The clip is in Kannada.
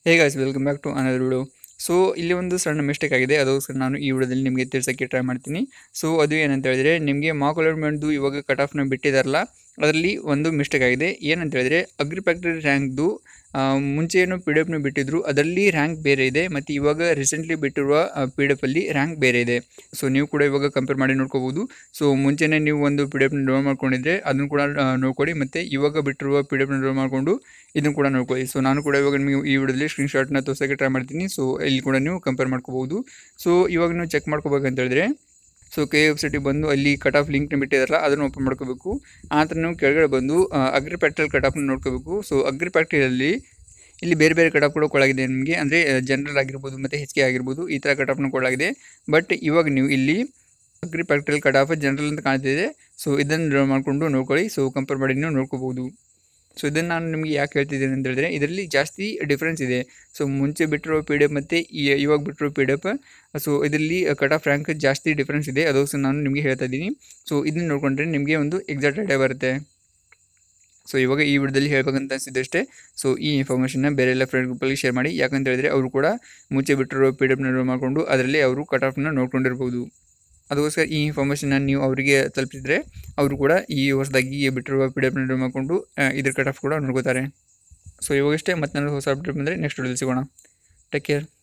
hey guys welcome back to another video so ಇಲ್ಲಿ ಒಂದು ಸಣ್ಣ ಮಿಸ್ಟೇಕ್ ಆಗಿದೆ ಅದಕ್ಕೋಸ್ಕರ ನಾನು ಈ ವಿಡಿಯೋದಲ್ಲಿ ನಿಮಗೆ ತಿಳಿಸೋಕ್ಕೆ ಟ್ರೈ ಮಾಡ್ತೀನಿ ಸೊ ಅದು ಏನಂತ ಹೇಳಿದ್ರೆ ನಿಮಗೆ ಮಾಕ್ ಅಲಾಟ್ಮೆಂಟ್ದು ಇವಾಗ ಕಟ್ ಆಫ್ನ ಬಿಟ್ಟಿದಾರಲ್ಲ ಅದರಲ್ಲಿ ಒಂದು ಮಿಸ್ಟೇಕ್ ಆಗಿದೆ ಏನಂತ ಹೇಳಿದ್ರೆ ಅಗ್ರಿಫ್ಯಾಕ್ಟರಿ ರ್ಯಾಂಕ್ದು ಮುಂಚೆ ಏನು ಪಿ ಡಿ ಎಫ್ನ ಬಿಟ್ಟಿದ್ರು ಅದರಲ್ಲಿ ರ್ಯಾಂಕ್ ಬೇರೆ ಇದೆ ಮತ್ತು ಇವಾಗ ರೀಸೆಂಟ್ಲಿ ಬಿಟ್ಟಿರುವ ಪಿ ಡಿ ಎಫಲ್ಲಿ ರ್ಯಾಂಕ್ ಬೇರೆ ಇದೆ ಸೊ ನೀವು ಕೂಡ ಇವಾಗ ಕಂಪೇರ್ ಮಾಡಿ ನೋಡ್ಕೋಬೋದು ಸೊ ಮುಂಚೆನೇ ನೀವು ಒಂದು ಪಿ ಡಿ ಎಫ್ನ ಡೌನ್ ಮಾಡ್ಕೊಂಡಿದ್ರೆ ಅದನ್ನು ಕೂಡ ಆ, ನೋಡ್ಕೊಳ್ಳಿ ಮತ್ತು ಇವಾಗ ಬಿಟ್ಟಿರುವ ಪಿ ಡಿ ಎಫ್ನ ಡೌನ್ ಮಾಡಿಕೊಂಡು ಇದನ್ನು ಕೂಡ ನೋಡ್ಕೊಳ್ಳಿ ಸೊ ನಾನು ಕೂಡ ಇವಾಗ ನಿಮಗೆ ಈ ವಿಡಿಯೋದಲ್ಲಿ ಸ್ಕ್ರೀನ್ಶಾಟ್ನ ತೋರ್ಸೋಕ್ಕೆ ಟ್ರೈ ಮಾಡ್ತೀನಿ ಸೊ ಇಲ್ಲಿ ಕೂಡ ನೀವು ಕಂಪೇರ್ ಮಾಡ್ಕೋಬೋದು ಸೊ ಇವಾಗ ನೀವು ಚೆಕ್ ಮಾಡ್ಕೋಬೇಕಂತ ಹೇಳಿದ್ರೆ ಸೊ ಕೆ ಎಫ್ ಸಿಟಿ ಬಂದು ಅಲ್ಲಿ ಕಟ್ ಆಫ್ ಲಿಂಕ್ನ ಬಿಟ್ಟಿದಾರಲ್ಲ ಅದನ್ನು ಓಪನ್ ಮಾಡ್ಕೋಬೇಕು ಆ ನಂತರ ನೀವು ಕೆಳಗಡೆ ಬಂದು ಅಗ್ರಿ ಪ್ಯಾಕ್ಟ್ರಿಯಲ್ಲಿ ಕಟ್ ಆಫ್ನ ನೋಡ್ಕೋಬೇಕು ಸೊ ಅಗ್ರಿ ಪ್ಯಾಕ್ಟ್ರಿಯಲ್ಲಿ ಇಲ್ಲಿ ಬೇರೆ ಬೇರೆ ಕಟ್ ಆಫ್ ಕೂಡ ಕೊಡಲಾಗಿದೆ ನಿಮಗೆ ಅಂದರೆ ಜನರಲ್ ಆಗಿರ್ಬೋದು ಮತ್ತು ಹೆಚ್ ಕೆ ಆಗಿರ್ಬೋದು ಈ ಥರ ಕಟ್ ಆಫ್ನ ಕೊಡಲಾಗಿದೆ ಬಟ್ ಇವಾಗ ನೀವು ಇಲ್ಲಿ ಅಗ್ರಿ ಪ್ಯಾಕ್ಟ್ರಿಯಲ್ಲಿ ಕಟ್ ಆಫ್ ಜನರಲ್ ಅಂತ ಕಾಣ್ತಿದೆ ಸೊ ಇದನ್ನು ಡ್ರಾ ಮಾಡಿಕೊಂಡು ನೋಡ್ಕೊಳ್ಳಿ ಸೊ ಕಂಪೇರ್ ಮಾಡಿ ನೀವು ನೋಡ್ಕೋಬೋದು ಸೊ ಇದನ್ನು ನಾನು ನಿಮಗೆ ಯಾಕೆ ಹೇಳ್ತಿದ್ದೀನಿ ಅಂತ ಹೇಳಿದ್ರೆ ಇದರಲ್ಲಿ ಜಾಸ್ತಿ ಡಿಫ್ರೆನ್ಸ್ ಇದೆ ಸೊ ಮುಂಚೆ ಬಿಟ್ಟಿರೋ ಪಿ ಡಿ ಎಫ್ ಮತ್ತು ಇವಾಗ ಬಿಟ್ಟಿರೋ ಪಿ ಡಿ ಎಫ್ ಸೊ ಇದರಲ್ಲಿ ಕಟ್ ಆಫ್ ರ್ಯಾಂಕ್ ಜಾಸ್ತಿ ಡಿಫ್ರೆನ್ಸ್ ಇದೆ ಅದಕ್ಕೋಸ್ಕರ ನಾನು ನಿಮಗೆ ಹೇಳ್ತಾ ಇದ್ದೀನಿ ಸೊ ಇದನ್ನ ನೋಡಿಕೊಂಡ್ರೆ ನಿಮಗೆ ಒಂದು ಎಕ್ಸಾಕ್ಟ್ ಐಡಿಯಾ ಬರುತ್ತೆ ಸೊ ಇವಾಗ ಈ ವಿಡಿಯೋದಲ್ಲಿ ಹೇಳ್ಬೇಕಂತ ಅನಿಸಿದ್ದು ಅಷ್ಟೇ ಸೊ ಈ ಇನ್ಫಾರ್ಮೇಷನ್ನ ಬೇರೆ ಎಲ್ಲ ಫ್ರೆಂಡ್ ಗ್ರೂಪಲ್ಲಿ ಶೇರ್ ಮಾಡಿ ಯಾಕಂತ ಹೇಳಿದ್ರೆ ಅವರು ಕೂಡ ಮುಂಚೆ ಬಿಟ್ಟಿರೋ ಪಿ ಡಿ ಎಫ್ನ ಮಾಡಿಕೊಂಡು ಅದರಲ್ಲಿ ಅವರು ಕಟ್ ಆಫ್ನ ನೋಡ್ಕೊಂಡಿರ್ಬೋದು ಅದಕ್ಕೋಸ್ಕರ ಈ ಇನ್ಫಾರ್ಮೇಷನ್ನ ನೀವು ಅವರಿಗೆ ತಲುಪಿಸಿದ್ರೆ ಅವರು ಕೂಡ ಈ ಹೊಸದಾಗಿ ಬಿಟ್ಟಿರುವ ಪಿ ಡಿ ಎಫ್ನ ಮಾಡಿಕೊಂಡು ಇದ್ರ ಕಟ್ ಆಫ್ ಕೂಡ ನೋಡ್ಕೋತಾರೆ ಸೊ ಇವಾಗಷ್ಟೇ ಮತ್ತೆ ನಾನು ಹೊಸ ಅಪ್ಡೇಟ್ ಬಂದರೆ ನೆಕ್ಸ್ಟ್ ವಿಡಿಯೋದಲ್ಲಿ ಸಿಗೋಣ ಟೇಕ್ ಕೇರ್